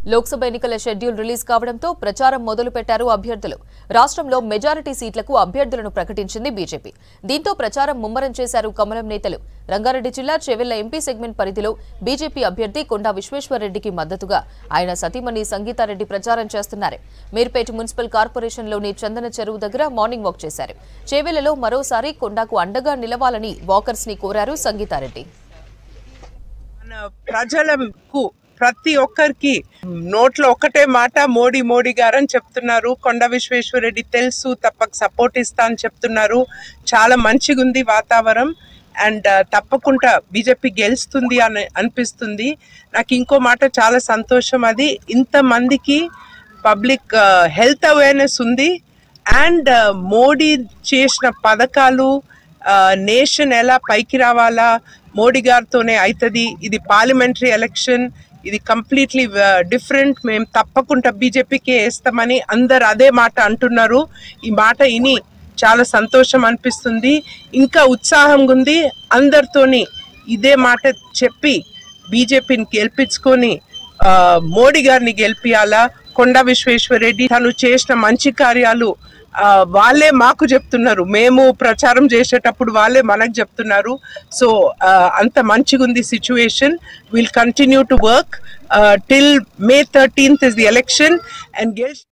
లోక్సభ ఎన్నికల schedule release కావడంతో ప్రచారం మొదలు పెట్టారు అభ్యర్థులు రాష్ట్రంలో మెజారిటీ సీట్లకు అభ్యర్థులను ప్రకటించింది బీజేపీ దీంతో ప్రచారం ముమ్మరం చేశారు కమలం నేతలు రంగారెడ్డి జిల్లా చెవెళ్ల ఎంపీ సెగ్మెంట్ పరిధిలో బీజేపీ అభ్యర్థి కొండా విశ్వేశ్వరరెడ్డికి మద్దతుగా ఆయన సతీమణి సంగీతారెడ్డి ప్రచారం చేస్తున్నారు మీర్పేట మున్సిపల్ కార్పొరేషన్లోని చందన చెరువు దగ్గర మార్నింగ్ వాక్ చేశారు చేవెళ్లలో మరోసారి కొండాకు అండగా నిలవాలని వాకర్స్ ని కోరారు సంగీతారెడ్డి మన ప్రజలకు ప్రతి ఒక్కరికి నోట్లో ఒక్కటే మాట మోడీ మోడీ గారు అని చెప్తున్నారు కొండ విశ్వేశ్వరరెడ్డి తెలుసు తప్పక సపోర్ట్ ఇస్తా అని చెప్తున్నారు చాలా మంచిగా ఉంది వాతావరణం అండ్ తప్పకుండా బీజేపీ గెలుస్తుంది అని అనిపిస్తుంది నాకు ఇంకో మాట చాలా సంతోషం అది ఇంతమందికి పబ్లిక్ హెల్త్ అవేర్నెస్ ఉంది అండ్ మోడీ చేసిన పథకాలు నేషన్ ఎలా పైకి రావాలా మోడీ గారితోనే అవుతుంది ఇది పార్లమెంటరీ ఎలక్షన్ ఇది కంప్లీట్లీ డిఫరెంట్ మేము తప్పకుండా బీజేపీకే వేస్తామని అందరు అదే మాట అంటున్నారు ఈ మాట ఇని చాలా సంతోషం అనిపిస్తుంది ఇంకా ఉత్సాహంగా ఉంది అందరితోని ఇదే మాట చెప్పి బీజేపీని గెలిపించుకొని ఆ, మోడీ గారిని గెలిపియాలా కొండా విశ్వేశ్వరరెడ్డి తను చేసిన మంచి కార్యాలు ఆ, వాళ్ళే మాకు చెప్తున్నారు మేము ప్రచారం చేసేటప్పుడు వాళ్ళే మనకు చెప్తున్నారు సో అంత మంచిగా ఉంది situation will continue to work till May thirteenth is the election and గెల్